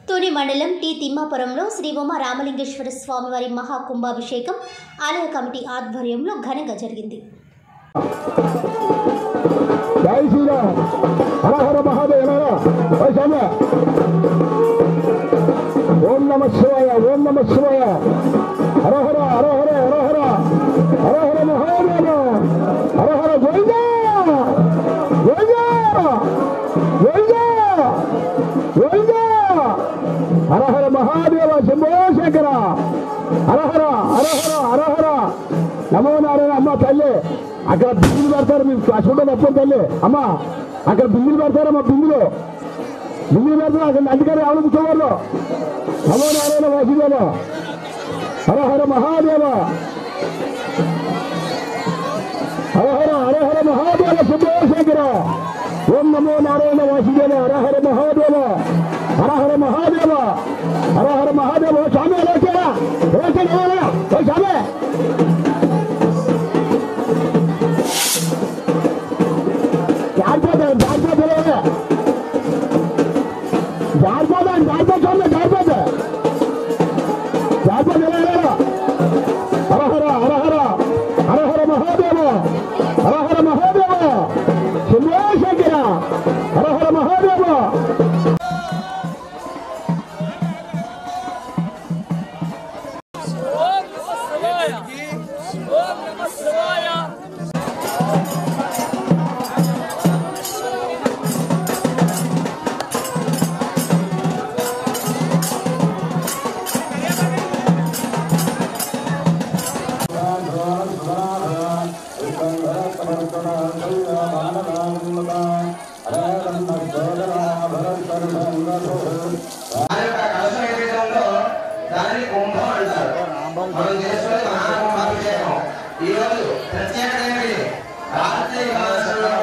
తుని మండలం టి తిమ్మాపురంలో శ్రీ ఉమా రామలింగేశ్వర స్వామివారి మహాకుంభాభిషేకం ఆలయ కమిటీ ఆధ్వర్యంలో ఘనంగా జరిగింది జై శ్రీరామ్ హర హర మహాదేవ ఓ స్వామి ఓం నమ శివాయ ఓం నమ శివాయ హర హర హర హర హర హర హర హర మహాదేవ హర హర గోవింద గోవింద గోవింద గోవింద హర హర మహాదేవ శంభో శంకర హర హర హర హర హర హర నమో నారాయణ అమ్మ తల్లి అక్కడ బిందులు పెడతారు మీరు అసలు తప్పని తల్లి అమ్మ అక్కడ బిందులు పెడతారమ్మా బిందులు బిందులు పెడతారు అక్కడ అధికారి ఎవరు కూర్చోవారు నమో నారాయణ వాసుదేవ హర హర మహాదేవ హర హర హర హర మహాదేవ శంభో శంకర ఓం నమో నారాయణ వాసుదేవ హర హర మహాదేవ హర హర మహాదేవ హర హర మహాదేవ ఓ స్వామి లోకేనా లోకేనా ఓ స్వామి జారిపోతాడు జారిపోతాడు జారిపోతాడు జారిపోతాడు జారిపోతా జారిపోతాడు హర హర హర హర హర హర మహాదేవ హర హర మహాదేవ శంభో శంకర హర హర మహాదేవ ఓం నమ శివాయ ఓం నమ శివాయ దాని యొక్క కలశ నైవేద్యంలో దానిని కుంభం అంటారు మనం చేసుకునే మహాకుంభాభిషేకం ఈ రోజు ప్రత్యేకమైనది కార్తీక మాసంలో